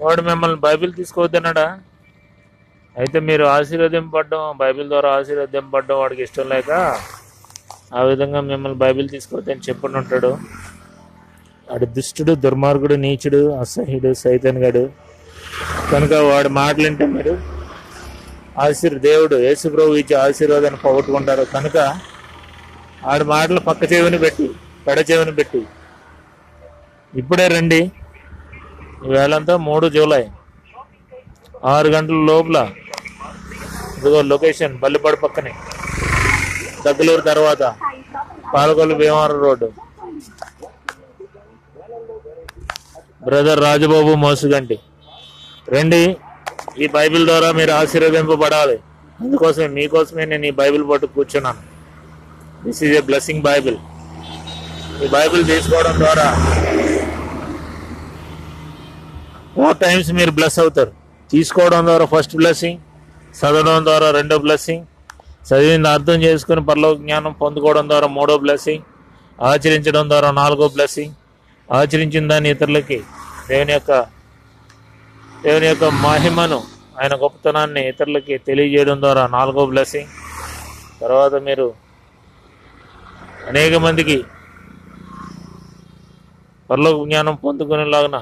వాడు మిమ్మల్ని బైబిల్ తీసుకోవద్దన్నాడా అయితే మీరు ఆశీర్వదింపడ్డం బైబిల్ ద్వారా ఆశీర్వదింపడ్డం వాడికి ఇష్టం లేక ఆ విధంగా మిమ్మల్ని బైబిల్ తీసుకోవద్దని చెప్పండి ఉంటాడు వాడు దుష్టుడు దుర్మార్గుడు నీచుడు అసహ్యుడు సైతన్ గడు కనుక వాడి మాటలు వింటే మీరు ఆశీర్ దేవుడు యేసుప్రభు ఇచ్చే ఆశీర్వాదాన్ని పోగొట్టుకుంటారు కనుక ఆడి మాటలు పక్క చెవిని పెట్టి పెడ చెవిని పెట్టి ఇప్పుడే రండి ఈవేళంతా మూడు జూలై ఆరు గంటల లోపల ఇదిగో లొకేషన్ బల్లిపాడు పక్కనే దగ్గలూరు తర్వాత పాలకొల్లు భీమవరం రోడ్డు బ్రదర్ రాజబాబు మోసుగంటి రండి ఈ బైబిల్ ద్వారా మీరు ఆశీర్వదింపబడాలి అందుకోసమే మీకోసమే నేను ఈ బైబిల్ పట్టు కూర్చున్నాను this is a blessing Bible ఈ బైబిల్ తీసుకోవడం ద్వారా ఫోర్ టైమ్స్ మీరు బ్లెస్ అవుతారు తీసుకోవడం ద్వారా ఫస్ట్ బ్లెస్సింగ్ చదవడం ద్వారా రెండో బ్లెస్సింగ్ చదివింది అర్థం చేసుకుని పరలోక జ్ఞానం పొందుకోవడం ద్వారా మూడో బ్లెస్సింగ్ ఆచరించడం ద్వారా నాలుగో బ్లెస్సింగ్ ఆచరించిన దాన్ని ఇతరులకి దేవుని యొక్క దేవుని యొక్క మహిమను ఆయన గొప్పతనాన్ని ఇతరులకి తెలియజేయడం ద్వారా నాలుగో బ్లెస్సింగ్ తర్వాత మీరు అనేక మందికి పరలోక జ్ఞానం పొందుకునేలాగా